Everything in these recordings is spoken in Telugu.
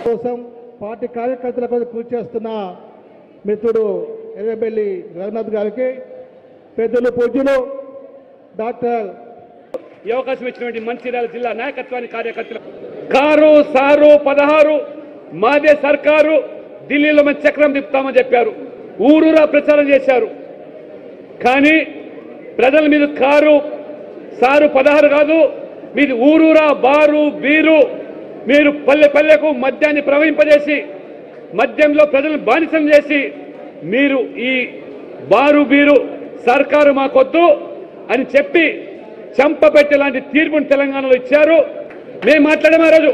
కోసం పార్టీ కార్యకర్తల కోసం కృషి చేస్తున్న మిత్రుడు ఎర్రబెల్లి రఘునాథ్ గారికి పెద్దలు పూజ్యులు డాక్టర్ ఈ అవకాశం ఇచ్చినటువంటి మంచిర్యాల జిల్లా నాయకత్వాన్ని కార్యకర్తలు కారు సారు పదహారు మాదే సర్కారు ఢిల్లీలో మంచి చక్రం తిప్పుతామని చెప్పారు ఊరూరా ప్రచారం చేశారు కానీ ప్రజల మీద కారు సారు పదహారు కాదు మీది ఊరూరా బారు బీరు మీరు పల్లె పల్లెకు మద్యాన్ని ప్రవహింపజేసి మద్యంలో ప్రజలను బానిసం చేసి మీరు ఈ బారు బీరు సర్కారు మాకొద్దు అని చెప్పి చంపబెట్టే లాంటి తీర్పును తెలంగాణలో ఇచ్చారు మేము మాట్లాడాము ఆ రోజు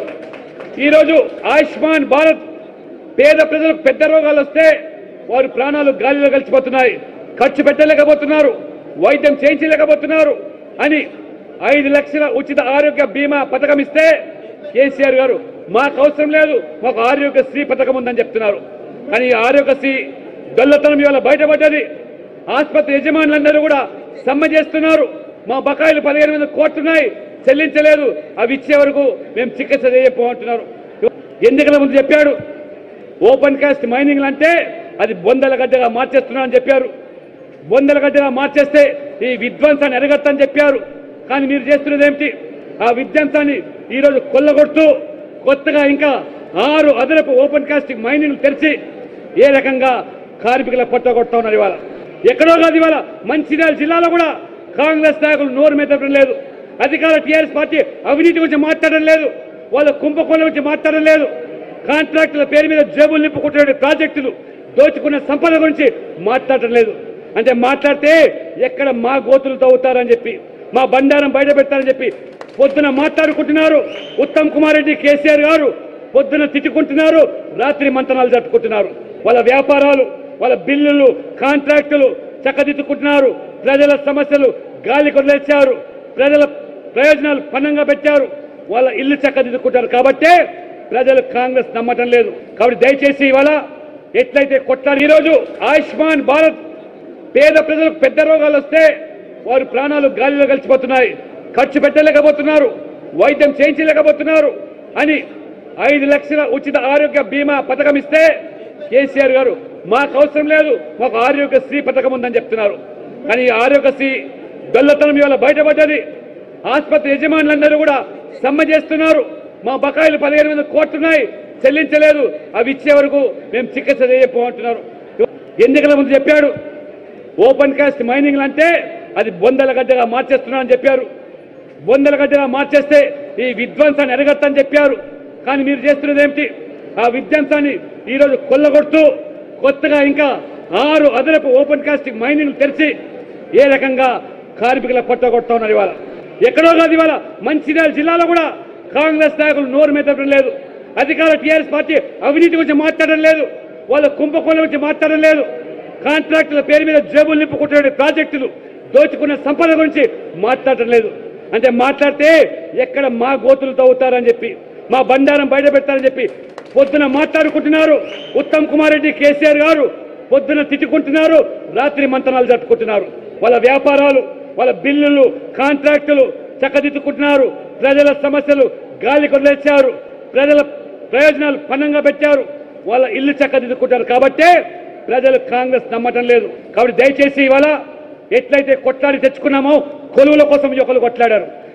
ఈరోజు ఆయుష్మాన్ భారత్ పేద ప్రజలకు పెద్ద రోగాలు వస్తే వారి ప్రాణాలు గాలిలో కలిసిపోతున్నాయి ఖర్చు పెట్టలేకపోతున్నారు వైద్యం చేయించలేకపోతున్నారు అని ఐదు లక్షల ఉచిత ఆరోగ్య బీమా పథకం ఇస్తే కేసీఆర్ గారు మాకు అవసరం లేదు మాకు ఆరోగ్యశ్రీ పథకం ఉందని చెప్తున్నారు కానీ ఈ ఆరోగ్యశ్రీ దొల్లతనం ఇవాళ బయటపడ్డది ఆసుపత్రి యజమానులందరూ కూడా సమ్మె చేస్తున్నారు మా బకాయిలు పదిహేను వందల కోట్లున్నాయి చెల్లించలేదు అవి ఇచ్చే వరకు మేము చికిత్స చేయపో అంటున్నారు ఎన్నికల ముందు చెప్పాడు ఓపెన్ కాస్ట్ మైనింగ్ అంటే అది బొందల గడ్డగా మార్చేస్తున్నా అని చెప్పారు బొందల గడ్డగా మార్చేస్తే ఈ విధ్వంసాన్ని ఎరగత్తని చెప్పారు కానీ మీరు చేస్తున్నది ఏమిటి ఆ విధ్వంసాన్ని ఈరోజు కొల్లగొడుతూ కొత్తగా ఇంకా ఆరు అదనపు ఓపెన్ కాస్టింగ్ మైనింగ్ తెరిచి ఏ రకంగా కార్మికుల కొట్టగొడతా ఉన్నారు ఇవాళ ఎక్కడో కాదు ఇవాళ మంచిర్యాల జిల్లాలో కూడా కాంగ్రెస్ నాయకులు నోరు మెదపడం లేదు అధికార టీఆర్ఎస్ పార్టీ అవినీతి గురించి మాట్లాడడం లేదు వాళ్ళ కుంభకోణం గురించి మాట్లాడడం లేదు కాంట్రాక్టుల పేరు మీద జేబులు నింపుకుంటున్న ప్రాజెక్టులు దోచుకున్న సంపద గురించి మాట్లాడటం లేదు అంటే మాట్లాడితే ఎక్కడ మా గోతులు తవ్వుతారని చెప్పి మా బండారం బయట పెడతారని చెప్పి పొద్దున మాట్లాడుకుంటున్నారు ఉత్తమ్ కుమార్ రెడ్డి కేసీఆర్ గారు పొద్దున తిట్టుకుంటున్నారు రాత్రి మంతనాలు జరుపుకుంటున్నారు వాళ్ళ వ్యాపారాలు వాళ్ళ బిల్లులు కాంట్రాక్టులు చక్కదిద్దుకుంటున్నారు ప్రజల సమస్యలు గాలి కొదిలేశారు ప్రజల ప్రయోజనాలు పన్నంగా పెట్టారు వాళ్ళ ఇల్లు చక్కదిద్దుకుంటారు కాబట్టే ప్రజలు కాంగ్రెస్ నమ్మటం లేదు కాబట్టి దయచేసి ఇవాళ ఎట్లయితే కొట్లాడి ఈరోజు ఆయుష్మాన్ భారత్ పేద ప్రజలకు పెద్ద రోగాలు వస్తే వారి ప్రాణాలు గాలిలో కలిసిపోతున్నాయి ఖర్చు పెట్టలేకపోతున్నారు వైద్యం చేయించలేకపోతున్నారు అని ఐదు లక్షల ఉచిత ఆరోగ్య బీమా పథకం ఇస్తే కేసీఆర్ గారు మాకు అవసరం లేదు మాకు ఆరోగ్యశ్రీ పథకం ఉందని చెప్తున్నారు కానీ ఈ ఆరోగ్యశ్రీ దొల్లతనం ఇవాళ బయటపడ్డది ఆసుపత్రి యజమానులందరూ కూడా సమ్మె చేస్తున్నారు మా బకాయిలు పదిహేను వందల కోట్లున్నాయి చెల్లించలేదు అవి ఇచ్చే వరకు మేము చికిత్స చేయపో అంటున్నారు ఎన్నికల ముందు చెప్పాడు ఓపెన్ కాస్ట్ మైనింగ్ అంటే అది బొందల గడ్డగా మార్చేస్తున్నా అని చెప్పారు బొందల గడ్డగా మార్చేస్తే ఈ విధ్వంసాన్ని ఎరగత్తని చెప్పారు కానీ మీరు చేస్తున్నది ఏమిటి ఆ విధ్వంసాన్ని ఈరోజు కొల్లగొడుతూ కొత్తగా ఇంకా ఆరు అదనపు ఓపెన్ కాస్టింగ్ మైనింగ్ తెరిచి ఏ రకంగా కార్మికుల కొట్టగొడతా ఉన్నారు ఇవాళ ఎక్కడో కాదు ఇవాళ మంచిర్యాల జిల్లాలో కూడా కాంగ్రెస్ నాయకులు నోరు మెదపడం లేదు అధికార టీఆర్ఎస్ పార్టీ అవినీతి గురించి మాట్లాడడం లేదు వాళ్ళ కుంభకోణం గురించి మాట్లాడడం లేదు కాంట్రాక్టుల పేరు మీద జేబులు నింపుకుంటున్న ప్రాజెక్టులు దోచుకున్న సంపద గురించి మాట్లాడటం లేదు అంటే మాట్లాడితే ఎక్కడ మా గోతులు తవ్వుతారని చెప్పి మా బండారం బయట పెడతారని చెప్పి పొద్దున మాట్లాడుకుంటున్నారు ఉత్తమ్ కుమార్ రెడ్డి కేసీఆర్ గారు పొద్దున తిట్టుకుంటున్నారు రాత్రి మంతనాలు జరుపుకుంటున్నారు వాళ్ళ వ్యాపారాలు వాళ్ళ బిల్లులు కాంట్రాక్టులు చక్కదిద్దుకుంటున్నారు ప్రజల సమస్యలు గాలి కొదిలేశారు ప్రజల ప్రయోజనాలు పన్నంగా పెట్టారు వాళ్ళ ఇల్లు చక్కదిద్దుకుంటారు కాబట్టే ప్రజలు కాంగ్రెస్ నమ్మటం లేదు కాబట్టి దయచేసి ఇవాళ ఎట్లయితే కొట్లాడి తెచ్చుకున్నామో కొలువుల కోసం ఒకరు కొట్లాడారు